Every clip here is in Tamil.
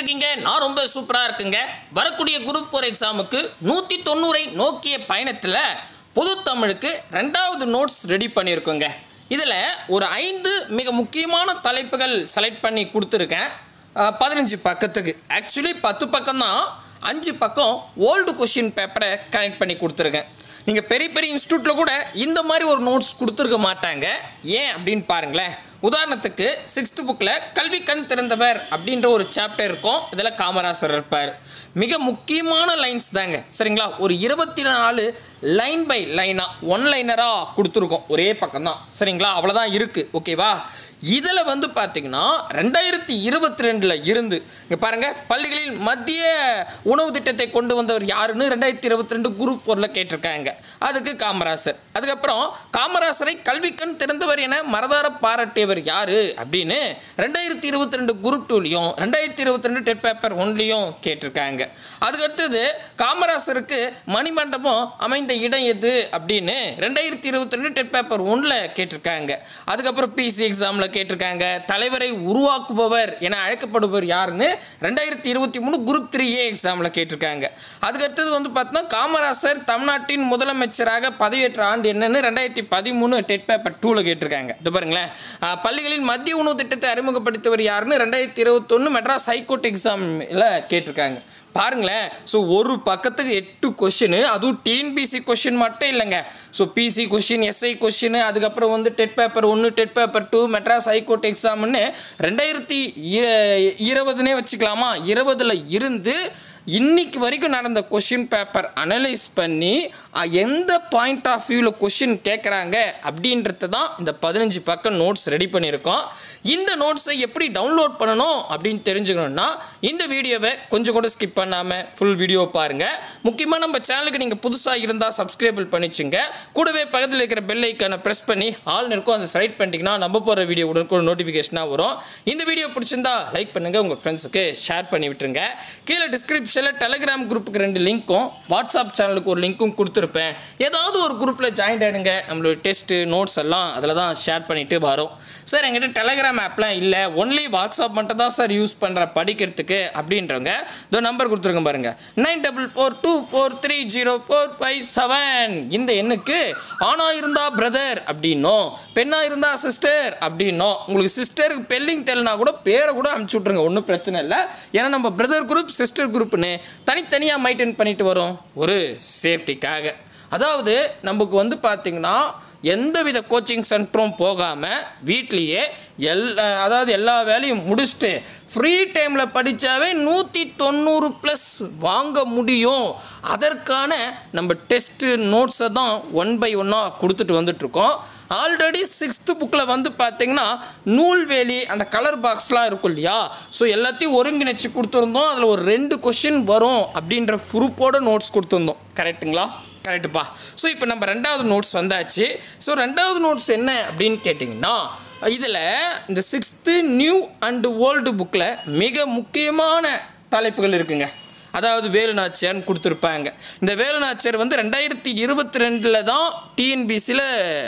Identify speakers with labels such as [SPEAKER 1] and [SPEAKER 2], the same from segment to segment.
[SPEAKER 1] இருக்கீங்க நான் ரொம்ப சூப்பராக இருக்குங்க வரக்கூடிய குரூப் ஃபோர் எக்ஸாமுக்கு நூற்றி தொண்ணூறை நோக்கிய பயணத்தில் பொது தமிழுக்கு ரெண்டாவது நோட்ஸ் ரெடி பண்ணியிருக்கோங்க இதில் ஒரு ஐந்து மிக முக்கியமான தலைப்புகள் செலக்ட் பண்ணி கொடுத்துருக்கேன் பதினஞ்சு பக்கத்துக்கு ஆக்சுவலி பத்து பக்கம் தான் அஞ்சு பக்கம் ஓல்டு கொஷின் பேப்பரை கனெக்ட் பண்ணி கொடுத்துருக்கேன் நீங்கள் பெரிய பெரிய இன்ஸ்டியூட்டில் கூட இந்த மாதிரி ஒரு நோட்ஸ் கொடுத்துருக்க மாட்டாங்க ஏன் அப்படின்னு பாருங்களேன் உதாரணத்துக்கு சிக்ஸ்த் புக்கில் கல்வி கண் திறந்தவர் அப்படின்ற ஒரு சாப்டர் இருக்கும் இதில் காமராசர் இருப்பார் மிக முக்கியமான லைன்ஸ் தாங்க சரிங்களா ஒரு இருபத்தி நாலு லைன் பை லைனாக ஒன் லைனராக கொடுத்துருக்கோம் ஒரே பக்கம் தான் சரிங்களா அவ்வளோதான் இருக்குது ஓகேவா இதில் வந்து பார்த்தீங்கன்னா ரெண்டாயிரத்தி இருபத்தி ரெண்டில் இருந்து இங்கே பாருங்கள் பள்ளிகளில் மத்திய உணவு திட்டத்தை கொண்டு வந்தவர் யாருன்னு ரெண்டாயிரத்தி இருபத்தி ரெண்டு குரூப் ஃபோரில் கேட்டிருக்காங்க அதுக்கு காமராசர் அதுக்கப்புறம் காமராசரை கல்விக்கண் திறந்தவர் என மரதார பாராட்டியவர் யாரு அப்படின்னு ரெண்டாயிரத்தி இருபத்தி ரெண்டு குரூப் டூலையும் ரெண்டாயிரத்தி இருபத்தி ரெண்டு டெட் பேப்பர் ஒன்லையும் கேட்டிருக்காங்க அதுக்கடுத்தது காமராசருக்கு மணிமண்டபம் அமைந்த இடம் எது அப்படின்னு ரெண்டாயிரத்தி இருபத்தி ரெண்டு டெட் பேப்பர் ஒன்றில் கேட்டிருக்காங்க அதுக்கப்புறம் பிசி எக்ஸாமில் கேட்டிருக்காங்க தலைவரை உருவாக்குபவர் என அழைக்கப்படுபவர் யாருன்னு ரெண்டாயிரத்தி இருபத்தி மூணு குரூப் த்ரீ ஏ எக்ஸாமில் கேட்டிருக்காங்க அதுக்கடுத்தது வந்து பார்த்தோன்னா காமராசர் தமிழ்நாட்டின் முதலமைச்சராக பதவியேற்ற ஆண்டு என்னன்னு ரெண்டாயிரத்தி பதிமூணு டெட் பேப்பர் டூவில் கேட்டிருக்காங்க இது பாருங்களேன் அஹ், பள்ளிகளின் மத்திய உணவு திட்டத்தை அறிமுகப்படுத்தியவர் யாருன்னு ரெண்டாயிரத்தி இருபத்தொன்று மெட்ராஸ் ஹைகோர்ட் எக்ஸாமில் கேட்டிருக்காங்க பாருங்களேன் ஸோ ஒரு பக்கத்துக்கு எட்டு கொஷின் அதுவும் டிஎன்பிசி கொஷின் மட்டும் இல்லைங்க so PC question SI question அதுக்கப்புறம் வந்து டெட் பேப்பர் ஒன்று TET paper two Madras high court எக்ஸாம்னு ரெண்டாயிரத்தி இ- இருபதுனே வச்சுக்கலாமா இருபதுல இருந்து இன்னைக்கு வரைக்கும் நடந்த கொஷின் பேப்பர் அனலைஸ் பண்ணி அஹ், எந்த பாயிண்ட் ஆஃப் வியூவில் கொஷின் கேட்குறாங்க அப்படின்றது தான் இந்த பதினஞ்சு பக்கம் நோட்ஸ் ரெடி பண்ணியிருக்கோம் இந்த நோட்ஸை எப்படி டவுன்லோட் பண்ணணும் அப்படின்னு தெரிஞ்சுக்கணுன்னா இந்த வீடியோவை கொஞ்சம் கூட ஸ்கிப் பண்ணாமல் ஃபுல் வீடியோ பாருங்கள் முக்கியமாக நம்ம சேனலுக்கு நீங்கள் புதுசாக இருந்தால் சப்ஸ்கிரைபிள் பண்ணிச்சுங்க கூடவே பக்கத்தில் இருக்கிற பெல் ஐக்கானை ப்ரெஸ் பண்ணி ஆல் இருக்கும் அதை செலக்ட் பண்ணிட்டீங்கன்னா நம்ம போகிற வீடியோ உடனுக்கு நோட்டிஃபிகேஷனாக வரும் இந்த வீடியோ பிடிச்சிருந்தா லைக் பண்ணுங்கள் உங்கள் ஃப்ரெண்ட்ஸுக்கு ஷேர் பண்ணி விட்டுருங்க கீழே டிஸ்கிரிப்ஷனில் டெலகிராம் குரூப்புக்கு ரெண்டு லிங்க்கும் வாட்ஸ்அப் சேனலுக்கு ஒரு லிங்க்கும் கொடுத்துருப்பேன் ஏதாவது ஒரு குரூப்பில் ஜாயின் ஆகிடுங்க நம்மளோட டெஸ்ட்டு நோட்ஸ் எல்லாம் அதில் தான் ஷேர் பண்ணிட்டு வரோம் சார் எங்கிட்ட டெலகிராம் ஆப்லாம் இல்லை ஒன்லி வாட்ஸ்அப் மட்டும் தான் சார் யூஸ் பண்ணுற படிக்கிறதுக்கு அப்படின்றவங்க இதோ நம்பர் கொடுத்துருங்க பாருங்க nine double four two four three zero four five seven இந்த எண்ணுக்கு ஆணா இருந்தா பிரதர் அப்படின்னும் பெண்ணா இருந்தா சிஸ்டர் அப்படின்னும் உங்களுக்கு சிஸ்டருக்கு பெல்லிங் தெரியலனா கூட பேரை கூட அனுப்பிச்சி விட்ருங்க ஒன்றும் பிரச்சனை இல்லை ஏன்னா நம்ம பிரதர் குரூப் சிஸ்டர் குரூப்னு தனித்தனியாக மெயின்டைன் பண்ணிட்டு வரோம் ஒரு சேஃப்டிக்காக அதாவது நமக்கு வந்து பார்த்தீங்கன்னா எந்தவித கோச்சிங் சென்டரும் போகாமல் வீட்லேயே எல்லா அதாவது எல்லா வேலையும் முடிச்சுட்டு ஃப்ரீ டைமில் படித்தாவே நூற்றி தொண்ணூறு ப்ளஸ் வாங்க முடியும் அதற்கான நம்ம டெஸ்ட்டு நோட்ஸை தான் ஒன் பை ஒன்னாக கொடுத்துட்டு வந்துட்ருக்கோம் ஆல்ரெடி சிக்ஸ்த்து புக்கில் வந்து பார்த்தீங்கன்னா நூல்வேலி அந்த கலர் பாக்ஸ்லாம் இருக்கும் இல்லையா ஸோ எல்லாத்தையும் ஒருங்கிணைச்சு கொடுத்துருந்தோம் அதில் ஒரு ரெண்டு கொஷின் வரும் அப்படின்ற ப்ரூஃபோட நோட்ஸ் கொடுத்துருந்தோம் கரெக்ட்டுங்களா கரெக்டுப்பா ஸோ இப்போ நம்ம ரெண்டாவது நோட்ஸ் வந்தாச்சு ஸோ ரெண்டாவது நோட்ஸ் என்ன அப்படின்னு கேட்டிங்கன்னா இதில் இந்த சிக்ஸ்த்து நியூ அண்டு ஓல்டு புக்கில் மிக முக்கியமான தலைப்புகள் இருக்குங்க அதாவது வேலுநாச்சியார்னு கொடுத்துருப்பாங்க இந்த வேலுநாச்சியார் வந்து ரெண்டாயிரத்தி இருபத்தி ரெண்டில் தான் டிஎன்பிசியில்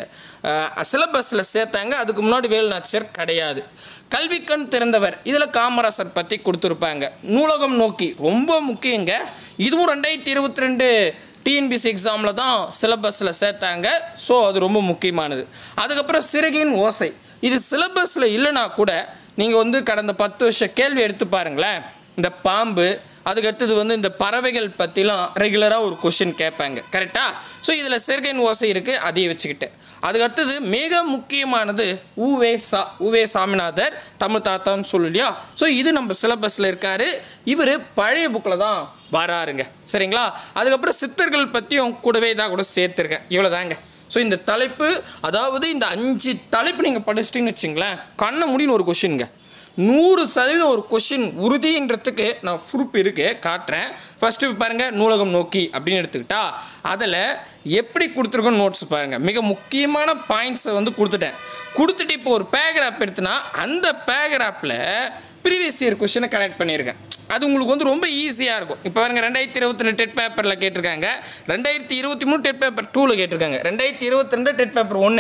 [SPEAKER 1] சிலபஸில் சேர்த்தாங்க அதுக்கு முன்னாடி வேலுநாச்சியார் கிடையாது கல்விக்கண் திறந்தவர் இதில் காமராசர் பற்றி கொடுத்துருப்பாங்க நூலகம் நோக்கி ரொம்ப முக்கியங்க இதுவும் ரெண்டாயிரத்தி இருபத்தி ரெண்டு டிஎன்பிசி எக்ஸாமில் தான் சிலபஸில் சேர்த்தாங்க ஸோ அது ரொம்ப முக்கியமானது அதுக்கப்புறம் சிறகின் ஓசை இது சிலபஸில் இல்லைனா கூட நீங்கள் வந்து கடந்த பத்து வருஷ கேள்வி எடுத்து பாருங்களேன் இந்த பாம்பு அதுக்கடுத்தது வந்து இந்த பறவைகள் பற்றிலாம் ரெகுலராக ஒரு கொஷின் கேட்பாங்க கரெக்டாக ஸோ இதில் சிறுகைன் ஓசை இருக்குது அதையும் வச்சுக்கிட்டு அதுக்கடுத்தது மிக முக்கியமானது உவே சா உவே சாமிநாதர் தமிழ் தாத்தான்னு சொல்லு இல்லையா ஸோ இது நம்ம சிலபஸில் இருக்காரு இவர் பழைய புக்கில் தான் வராருங்க சரிங்களா அதுக்கப்புறம் சித்தர்கள் பற்றியும் கூடவே இதாக கூட சேர்த்துருக்கேன் இவ்வளோதாங்க ஸோ இந்த தலைப்பு அதாவது இந்த அஞ்சு தலைப்பு நீங்கள் படிச்சிட்டிங்கன்னு வச்சுங்களேன் கண்ணை முடின்னு ஒரு கொஷினுங்க நூறு சதவீதம் ஒரு கொஷின் உறுதின்றதுக்கு நான் ப்ரூப் இருக்கு காட்டுறேன் ஃபஸ்ட்டு பாருங்கள் நூலகம் நோக்கி அப்படின்னு எடுத்துக்கிட்டா அதில் எப்படி கொடுத்துருக்கோம் நோட்ஸ் பாருங்கள் மிக முக்கியமான பாயிண்ட்ஸை வந்து கொடுத்துட்டேன் கொடுத்துட்டு இப்போ ஒரு பேராகிராஃப் எடுத்துனா அந்த பேராகிராஃபில் ப்ரீவியஸ் இயர் கொஷினை கனெக்ட் பண்ணியிருக்கேன் அது உங்களுக்கு வந்து ரொம்ப ஈஸியாக இருக்கும் இப்போ பாருங்க ரெண்டாயிரத்தி இருபத்தி ரெண்டு டெட் பேப்பரில் கேட்டிருக்காங்க ரெண்டாயிரத்தி இருபத்தி மூணு டெட் பேப்பர் டூவில் கேட்டிருக்காங்க ரெண்டாயிரத்தி இருபத்தி ரெண்டு டெட் பேப்பர் ஒன்று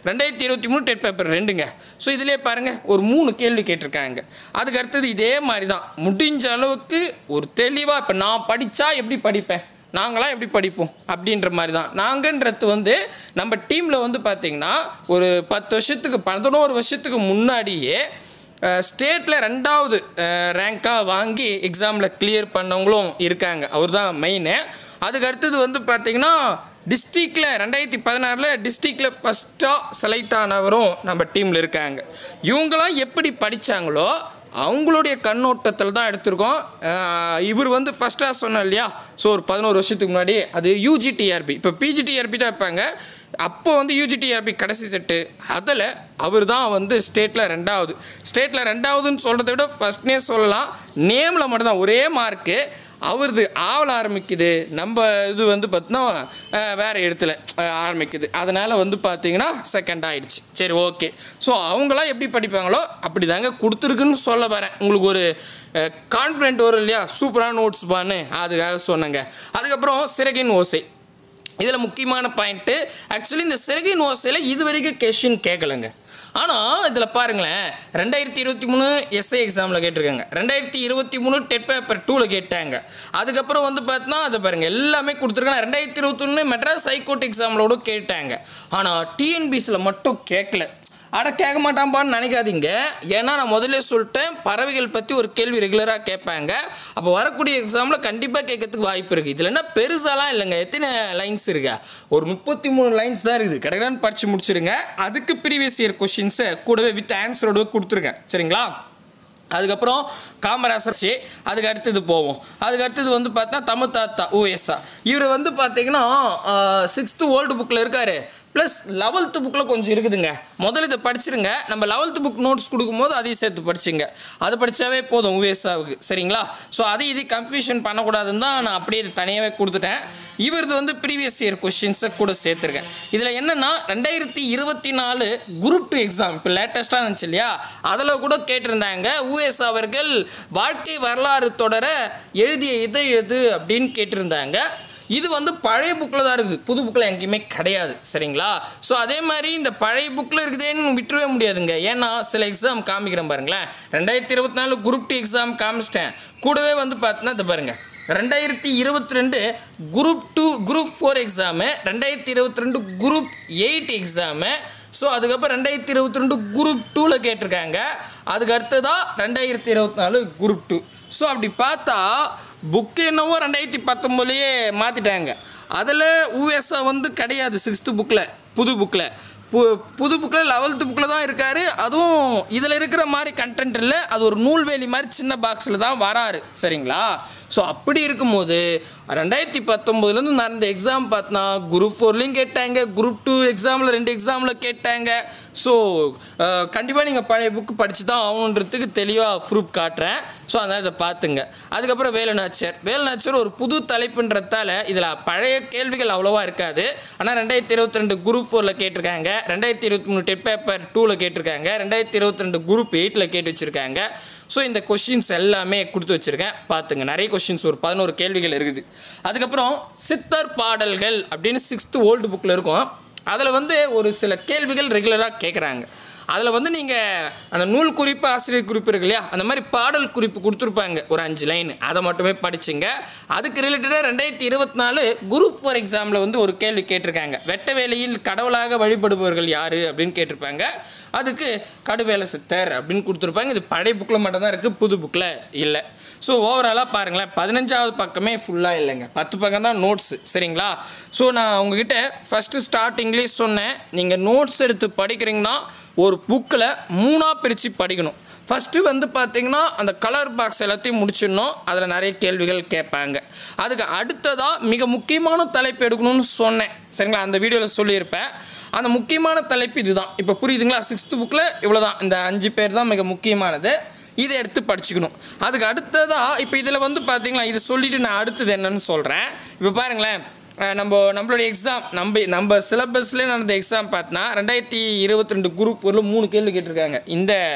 [SPEAKER 1] ரெண்டாயிரத்தி இருபத்தி மூணு டெட் பேப்பர் ரெண்டுங்க ஸோ இதிலே பாருங்கள் ஒரு மூணு கேள்வி கேட்டிருக்காங்க அதுக்கு அடுத்தது இதே மாதிரி தான் முடிஞ்ச அளவுக்கு ஒரு தெளிவாக இப்போ நான் படித்தா எப்படி படிப்பேன் நாங்களாம் எப்படி படிப்போம் அப்படின்ற மாதிரி தான் நாங்கன்றது வந்து நம்ம டீமில் வந்து பார்த்திங்கன்னா ஒரு பத்து வருஷத்துக்கு பதினோரு வருஷத்துக்கு முன்னாடியே ஸ்டேட்டில் ரெண்டாவது ரேங்காக வாங்கி எக்ஸாமில் கிளியர் பண்ணவங்களும் இருக்காங்க அவர் தான் மெயினு அதுக்கு அடுத்தது வந்து பார்த்திங்கன்னா டிஸ்ட்ரிக்டில் ரெண்டாயிரத்தி பதினாறில் டிஸ்ட்ரிக்டில் ஃபஸ்ட்டாக செலக்ட் ஆனவரும் நம்ம டீமில் இருக்காங்க இவங்களாம் எப்படி படித்தாங்களோ அவங்களுடைய கண்ணோட்டத்தில் தான் எடுத்திருக்கோம் அஹ் இவர் வந்து ஃபஸ்ட்டாக சொன்னேன் இல்லையா ஸோ ஒரு பதினோரு வருஷத்துக்கு முன்னாடி அது யூஜிடிஆர்பி இப்போ பிஜிடிஆர்பி தான் வைப்பாங்க அப்போ வந்து யூஜிடிஆர்பி கடைசி செட்டு அதில் அவர் தான் வந்து ஸ்டேட்டில் ரெண்டாவது ஸ்டேட்டில் ரெண்டாவதுன்னு சொல்கிறத விட ஃபஸ்ட்னே சொல்லலாம் நேமில் மட்டும்தான் ஒரே மார்க்கு அவரது ஆவல ஆரம்பிக்குது நம்ம இது வந்து பார்த்தோன்னா வேறு இடத்துல அஹ், ஆரம்பிக்குது அதனால் வந்து பார்த்தீங்கன்னா செகண்ட் ஆயிடுச்சு சரி ஓகே ஸோ அவங்களாம் எப்படி படிப்பாங்களோ அப்படி தாங்க கொடுத்துருக்குன்னு சொல்ல வரேன் உங்களுக்கு ஒரு கான்ஃபிடென்ட் வரும் இல்லையா சூப்பரான நோட்ஸ் பான்னு அதுக்காக சொன்னேங்க அதுக்கப்புறம் சிறகின் ஓசை இதில் முக்கியமான பாயிண்ட்டு ஆக்சுவலி இந்த சிறகின் ஓசையில் இது வரைக்கும் கொஷின் கேட்கலங்க ஆனால் இதில் பாருங்களேன் ரெண்டாயிரத்தி இருபத்தி மூணு எஸ்ஐ எக்ஸாமில் கேட்டிருக்காங்க ரெண்டாயிரத்தி இருபத்தி மூணு டெட் பேப்பர் டூவில் கேட்டாங்க அதுக்கப்புறம் வந்து பார்த்தோன்னா அதை பாருங்கள் எல்லாமே கொடுத்துருக்காங்க ரெண்டாயிரத்தி இருபத்தொன்று மெட்ராஸ் ஹைகோர்ட் எக்ஸாமிலோட கேட்டாங்க ஆனால் டிஎன்பிசியில் மட்டும் கேட்கல அட கேட்க மாட்டான்பான்னு நினைக்காதீங்க ஏன்னா நான் முதல்ல சொல்லிட்டேன் பறவைகள் பற்றி ஒரு கேள்வி ரெகுலராக கேட்பாங்க அப்போ வரக்கூடிய எக்ஸாமில் கண்டிப்பாக கேட்கறதுக்கு வாய்ப்பு இருக்குது இதில் என்ன பெருசாலாம் இல்லைங்க எத்தனை லைன்ஸ் இருக்கா ஒரு முப்பத்தி மூணு லைன்ஸ் தான் இருக்குது கடகடான்னு படித்து முடிச்சிருங்க அதுக்கு ப்ரீவியஸ் இயர் கொஷின்ஸை கூடவே வித் ஆன்சரோட கொடுத்துருக்கேன் சரிங்களா அதுக்கப்புறம் காமராசர் சி அதுக்கு அடுத்தது போவோம் அதுக்கு அடுத்தது வந்து பார்த்தா தமிழ் தாத்தா ஓஎஸ்ஆ இவர் வந்து பார்த்தீங்கன்னா சிக்ஸ்த்து ஓல்டு புக்கில் இருக்கார் ப்ளஸ் லெவல்த்து புக்கில் கொஞ்சம் இருக்குதுங்க முதல்ல இதை படிச்சிருங்க நம்ம லெவல்த்து புக் நோட்ஸ் கொடுக்கும்போது அதையும் சேர்த்து படிச்சுங்க அது படித்தாவே போதும் ஓஎஸ்ஆவுக்கு சரிங்களா ஸோ அதை இது கன்ஃபியூஷன் பண்ணக்கூடாதுன்னு தான் நான் அப்படியே இது தனியாகவே கொடுத்துட்டேன் இவரது வந்து ப்ரீவியஸ் இயர் கொஷின்ஸை கூட சேர்த்துருக்கேன் இதில் என்னென்னா ரெண்டாயிரத்தி இருபத்தி நாலு குரூப் டூ எக்ஸாம் இப்போ லேட்டஸ்ட்டாக இருந்துச்சு இல்லையா அதில் கூட கேட்டிருந்தாங்க யூஎஸ் அவர்கள் வாழ்க்கை வரலாறு தொடர எழுதிய இதை எது அப்படின்னு கேட்டிருந்தாங்க இது வந்து பழைய புக்கில் தான் இருக்குது புது புக்கில் எங்கேயுமே கிடையாது சரிங்களா ஸோ அதே மாதிரி இந்த பழைய புக்கில் இருக்குதேன்னு விட்டுறவே முடியாதுங்க ஏன்னா சில எக்ஸாம் காமிக்கிறேன் பாருங்களேன் ரெண்டாயிரத்தி இருபத்தி நாலு குரூப் டூ எக்ஸாம் காமிச்சிட்டேன் கூடவே வந்து பார்த்தீங்கன்னா இது பாருங்கள் ரெண்டாயிரத்தி இருபத்தி ரெண்டு group two group four exam ரெண்டாயிரத்தி இருபத்தி ரெண்டு குரூப் எயிட் எக்ஸாமு ஸோ அதுக்கப்புறம் ரெண்டாயிரத்தி இருபத்தி ரெண்டு குரூப் டூவில் கேட்டிருக்காங்க அதுக்கு அடுத்ததாக ரெண்டாயிரத்தி இருபத்தி நாலு குரூப் டூ ஸோ அப்படி பார்த்தா புக்கு என்னவோ ரெண்டாயிரத்தி பத்தொம்போதுலேயே மாற்றிட்டாங்க அதில் யூஎஸ்ஆ வந்து கிடையாது சிக்ஸ்த்து புக்கில் புது புக்கில் பு புது புக்கில் லெவல்த்து புக்கில் தான் இருக்கார் அதுவும் இதில் இருக்கிற மாதிரி கண்டென்ட் இல்லை அது ஒரு நூல்வேலி மாதிரி சின்ன பாக்ஸில் தான் வராரு சரிங்களா ஸோ அப்படி இருக்கும்போது ரெண்டாயிரத்தி பத்தொம்போதுலேருந்து நடந்த எக்ஸாம் பார்த்தனா குரூப் ஃபோர்லேயும் கேட்டாங்க குரூப் டூ எக்ஸாமில் ரெண்டு எக்ஸாமில் கேட்டாங்க ஸோ கண்டிப்பாக நீங்கள் பழைய புக்கு படித்து தான் ஆகணுன்றதுக்கு தெளிவாக ப்ரூஃப் காட்டுறேன் ஸோ அதனால் இதை பார்த்துங்க அதுக்கப்புறம் வேலுநாச்சியர் வேலுநாச்சியர் ஒரு புது தலைப்புன்றதால இதில் பழைய கேள்விகள் அவ்வளோவா இருக்காது ஆனால் ரெண்டாயிரத்தி இருபத்தி ரெண்டு குரூப் ஃபோரில் கேட்டிருக்காங்க ரெண்டாயிரத்தி இருபத்தி மூணு டெட் பேப்பர் டூவில் கேட்டிருக்காங்க ரெண்டாயிரத்தி இருபத்தி ரெண்டு குரூப் எயிட்டில் கேட்டு வச்சுருக்காங்க ஸோ இந்த கொஷின்ஸ் எல்லாமே கொடுத்து வச்சுருக்கேன் பார்த்துங்க நிறைய கொஷின்ஸ் ஒரு பதினோரு கேள்விகள் இருக்குது அதுக்கப்புறம் சித்தர் பாடல்கள் அப்படின்னு சிக்ஸ்த்து ஓல்டு புக்கில் இருக்கும் அதில் வந்து ஒரு சில கேள்விகள் ரெகுலராக கேட்குறாங்க அதில் வந்து நீங்கள் அந்த நூல் குறிப்பு ஆசிரியர் குறிப்பு இருக்கு இல்லையா அந்த மாதிரி பாடல் குறிப்பு கொடுத்துருப்பாங்க ஒரு அஞ்சு லைன் அதை மட்டுமே படிச்சுங்க அதுக்கு ரிலேட்டடாக ரெண்டாயிரத்தி இருபத்தி நாலு குரூப் ஃபோர் எக்ஸாமில் வந்து ஒரு கேள்வி கேட்டிருக்காங்க வெட்ட வேலையில் கடவுளாக வழிபடுபவர்கள் யார் அப்படின்னு கேட்டிருப்பாங்க அதுக்கு கடுவேல சித்தர் அப்படின்னு கொடுத்துருப்பாங்க இது பழைய புக்கில் மட்டும்தான் இருக்குது புது புக்கில் இல்லை ஸோ ஓவராலாக பாருங்களேன் பதினஞ்சாவது பக்கமே ஃபுல்லாக இல்லைங்க பத்து பக்கம் தான் நோட்ஸு சரிங்களா ஸோ நான் உங்ககிட்ட ஃபஸ்ட்டு ஸ்டார்டிங்லேயே சொன்னேன் நீங்கள் நோட்ஸ் எடுத்து படிக்கிறீங்கன்னா ஒரு புக்கில் மூணாக பிரித்து படிக்கணும் ஃபஸ்ட்டு வந்து பார்த்தீங்கன்னா அந்த கலர் பாக்ஸ் எல்லாத்தையும் முடிச்சிடணும் அதில் நிறைய கேள்விகள் கேட்பாங்க அதுக்கு அடுத்ததாக மிக முக்கியமான தலைப்பு எடுக்கணும்னு சொன்னேன் சரிங்களா அந்த வீடியோவில் சொல்லியிருப்பேன் அந்த முக்கியமான தலைப்பு இதுதான் இப்போ புரியுதுங்களா சிக்ஸ்த்து புக்கில் இவ்வளோ தான் இந்த அஞ்சு பேர் தான் மிக முக்கியமானது இதை எடுத்து படிச்சுக்கணும் அதுக்கு அடுத்ததாக இப்போ இதில் வந்து பார்த்தீங்களா இது சொல்லிட்டு நான் அடுத்தது என்னன்னு சொல்கிறேன் இப்போ பாருங்களேன் அஹ் நம்ம நம்மளுடைய எக்ஸாம் நம்ம நம்ம சிலபஸ்லேயே நடந்த எக்ஸாம் பார்த்தோன்னா ரெண்டாயிரத்தி இருபத்தி ரெண்டு குரூப் ஒரு மூணு கேள்வி கேட்டிருக்காங்க இந்த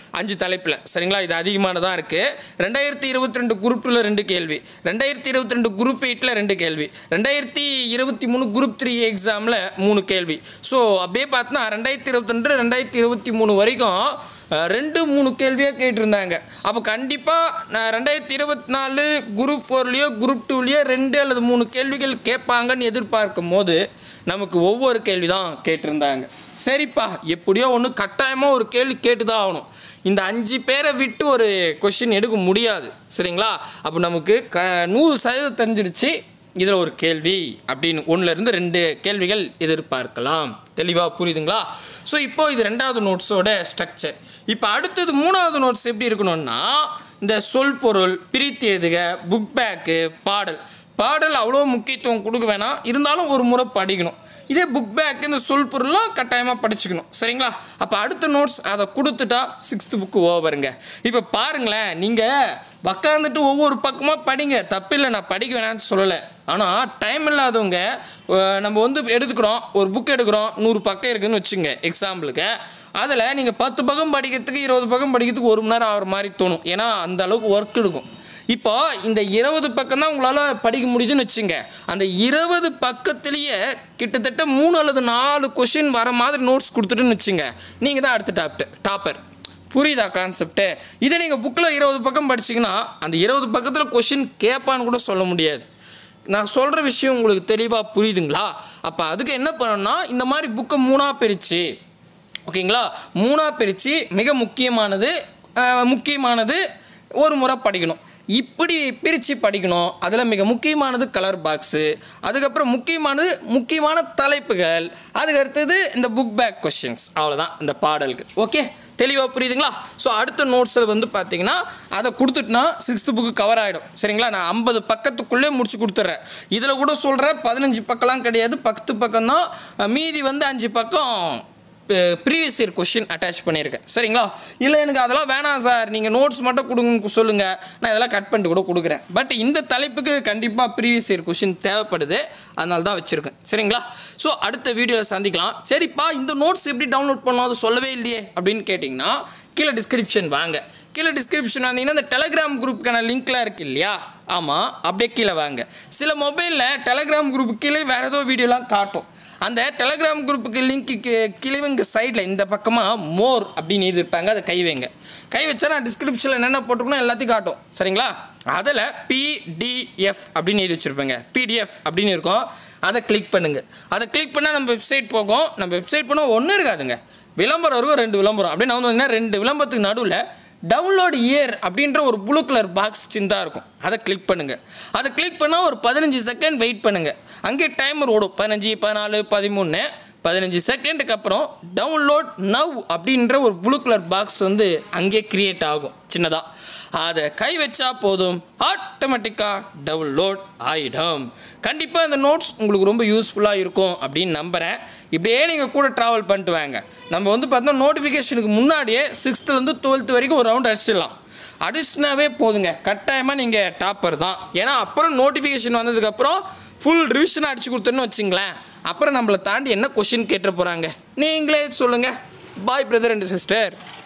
[SPEAKER 1] அஞ்சு தலைப்பில் சரிங்களா இது அதிகமானதாக இருக்குது ரெண்டாயிரத்தி இருபத்தி ரெண்டு குரூப் டூவில் ரெண்டு கேள்வி ரெண்டாயிரத்தி இருபத்தி ரெண்டு குரூப் எயிட்டில் ரெண்டு கேள்வி ரெண்டாயிரத்தி இருபத்தி மூணு குரூப் த்ரீ எக்ஸாமில் மூணு கேள்வி ஸோ அப்படியே பார்த்தோன்னா ரெண்டாயிரத்தி இருபத்தி ரெண்டு ரெண்டாயிரத்தி இருபத்தி மூணு வரைக்கும் அஹ், ரெண்டு மூணு கேள்வியாக கேட்டிருந்தாங்க அப்போ கண்டிப்பாக நான் ரெண்டாயிரத்தி இருபத்தி நாலு குரூப் ஃபோர்லேயோ குரூப் டூலேயோ ரெண்டு அல்லது மூணு கேள்விகள் கேட்பாங்கன்னு எதிர்பார்க்கும் போது நமக்கு ஒவ்வொரு கேள்வி தான் கேட்டிருந்தாங்க சரிப்பா எப்படியோ ஒன்று கட்டாயமாக ஒரு கேள்வி கேட்டு தான் ஆகணும் இந்த அஞ்சு பேரை விட்டு ஒரு கொஷின் எடுக்க முடியாது சரிங்களா அப்போ நமக்கு க நூறு சதவீதம் தெரிஞ்சிடுச்சு இதில் ஒரு கேள்வி அப்படின்னு ஒன்றுலேருந்து ரெண்டு கேள்விகள் எதிர்பார்க்கலாம் தெளிவாக புரியுதுங்களா ஸோ இப்போ இது ரெண்டாவது நோட்ஸோட ஸ்ட்ரக்சர் இப்போ அடுத்தது மூணாவது நோட்ஸ் எப்படி இருக்கணும்னா இந்த சொல் பொருள் பிரித்து எழுதுக புக் பேக்கு பாடல் பாடல் அவ்வளோ முக்கியத்துவம் கொடுக்க வேணாம் இருந்தாலும் ஒரு முறை படிக்கணும் இதே புக் பேக் இந்த சொல் பொருள்லாம் கட்டாயமாக படிச்சுக்கணும் சரிங்களா அப்போ அடுத்த நோட்ஸ் அதை கொடுத்துட்டா சிக்ஸ்த்து புக்கு ஓவருங்க இப்போ பாருங்களேன் நீங்கள் உக்காந்துட்டு ஒவ்வொரு பக்கமாக படிங்க தப்பில்லை நான் படிக்க வேணாம்னு சொல்லலை ஆனால் டைம் இல்லாதவங்க அஹ், நம்ம வந்து எடுத்துக்கிறோம் ஒரு புக் எடுக்கிறோம் நூறு பக்கம் இருக்குன்னு வச்சுங்க எக்ஸாம்பிளுக்கு அதில் நீங்கள் பத்து பக்கம் படிக்கிறதுக்கு இருபது பக்கம் படிக்கிறதுக்கு ஒரு மணி நேரம் ஆகிற மாதிரி தோணும் ஏன்னா அந்த அளவுக்கு ஒர்க் எடுக்கும் இப்போ இந்த இருபது பக்கம் தான் உங்களால் படிக்க முடியுதுன்னு வச்சுங்க அந்த இருபது பக்கத்துலேயே கிட்டத்தட்ட மூணு அல்லது நாலு கொஷின் வர மாதிரி நோட்ஸ் கொடுத்துட்டுன்னு வச்சுங்க நீங்கள் தான் அடுத்த டாப்டர் டாப்பர் புரியுதா கான்செப்ட்டு இதை நீங்கள் புக்கில் இருபது பக்கம் படிச்சீங்கன்னா அந்த இருபது பக்கத்தில் கொஷின் கேட்பான்னு கூட சொல்ல முடியாது நான் சொல்கிற விஷயம் உங்களுக்கு தெளிவாக புரியுதுங்களா அப்போ அதுக்கு என்ன பண்ணணும்னா இந்த மாதிரி புக்கை மூணாக பிரித்து ஓகேங்களா மூணாக பிரித்து மிக முக்கியமானது அஹ், முக்கியமானது ஒரு முறை படிக்கணும் இப்படி பிரித்து படிக்கணும் அதில் மிக முக்கியமானது கலர் பாக்ஸு அதுக்கப்புறம் முக்கியமானது முக்கியமான தலைப்புகள் அதுக்கு அடுத்தது இந்த புக் பேக் கொஷின்ஸ் அவ்வளோதான் இந்த பாடலுக்கு ஓகே தெளிவாக புரியுதுங்களா ஸோ அடுத்த நோட்ஸில் வந்து பார்த்தீங்கன்னா அதை கொடுத்துட்டுனா சிக்ஸ்த்து புக்கு கவர் ஆகிடும் சரிங்களா நான் ஐம்பது பக்கத்துக்குள்ளே முடிச்சு கொடுத்துட்றேன் இதில் கூட சொல்கிறேன் பதினஞ்சு பக்கம்லாம் கிடையாது பத்து பக்கம் தான் மீதி வந்து அஞ்சு பக்கம் ப்ரீவியஸ் இயர் கொஷின் அட்டாச் பண்ணியிருக்கேன் சரிங்களா இல்லை எனக்கு அதெல்லாம் வேணாம் சார் நீங்கள் நோட்ஸ் மட்டும் கொடுங்க சொல்லுங்கள் நான் இதெல்லாம் கட் பண்ணிட்டு கூட கொடுக்குறேன் பட் இந்த தலைப்புக்கு கண்டிப்பாக ப்ரீவியஸ் இயர் கொஷின் தேவைப்படுது அதனால தான் வச்சுருக்கேன் சரிங்களா ஸோ அடுத்த வீடியோவில் சந்திக்கலாம் சரிப்பா இந்த நோட்ஸ் எப்படி டவுன்லோட் பண்ணணும் அது சொல்லவே இல்லையே அப்படின்னு கேட்டிங்கன்னா கீழே டிஸ்கிரிப்ஷன் வாங்க கீழே டிஸ்கிரிப்ஷன் வந்தீங்கன்னா இந்த டெலகிராம் குரூப்புக்கான லிங்க்லாம் இருக்கு இல்லையா ஆமாம் அப்படியே கீழே வாங்க சில மொபைலில் டெலகிராம் குரூப் கீழே வேறு ஏதோ வீடியோலாம் காட்டும் அந்த டெலகிராம் குரூப்புக்கு லிங்க்கு கிளிவங்க சைடில் இந்த பக்கமாக மோர் அப்படின்னு எழுதியிருப்பாங்க அதை கை வைங்க கை வச்சா நான் டிஸ்கிரிப்ஷனில் என்னென்ன போட்டிருக்கணும் எல்லாத்தையும் காட்டும் சரிங்களா அதில் பிடிஎஃப் அப்படின்னு எழுதி வச்சுருப்பேங்க பிடிஎஃப் அப்படின்னு இருக்கும் அதை கிளிக் பண்ணுங்கள் அதை கிளிக் பண்ணால் நம்ம வெப்சைட் போகும் நம்ம வெப்சைட் போனால் ஒன்றும் இருக்காதுங்க விளம்பரம் இருக்கும் ரெண்டு விளம்பரம் அப்படின்னு நான் வந்து ரெண்டு விளம்பரத்துக்கு நடுவில் டவுன்லோட் இயர் அப்படின்ற ஒரு ப்ளூ கலர் பாக்ஸ் சின்னதாக இருக்கும் அதை கிளிக் பண்ணுங்கள் அதை கிளிக் பண்ணால் ஒரு பதினஞ்சு செகண்ட் வெயிட் பண்ணுங்கள் அங்கே டைமர் ஓடும் பதினஞ்சு பதினாலு பதிமூணு பதினஞ்சு செகண்டுக்கு அப்புறம் டவுன்லோட் நவ் அப்படின்ற ஒரு ப்ளூ கலர் பாக்ஸ் வந்து அங்கே கிரியேட் ஆகும் சின்னதாக அதை கை வச்சா போதும் ஆட்டோமேட்டிக்காக டவுன்லோட் ஆகிடும் கண்டிப்பாக இந்த நோட்ஸ் உங்களுக்கு ரொம்ப யூஸ்ஃபுல்லாக இருக்கும் அப்படின்னு நம்புகிறேன் இப்படியே நீங்கள் கூட ட்ராவல் பண்ணிட்டு வாங்க நம்ம வந்து பார்த்தோம்னா நோட்டிஃபிகேஷனுக்கு முன்னாடியே சிக்ஸ்த்துலேருந்து டுவெல்த்து வரைக்கும் ஒரு ரவுண்ட் அடிச்சிடலாம் அடிச்சுனாவே போதுங்க கட்டாயமாக நீங்கள் டாப்பர் தான் ஏன்னா அப்புறம் நோட்டிஃபிகேஷன் வந்ததுக்கப்புறம் ஃபுல் ரிவிஷன் அடிச்சு கொடுத்தேன்னு வச்சுங்களேன் அப்புறம் நம்மளை தாண்டி என்ன கொஷின் கேட்டு போகிறாங்க நீங்களே சொல்லுங்கள் பாய் பிரதர் அண்ட் சிஸ்டர்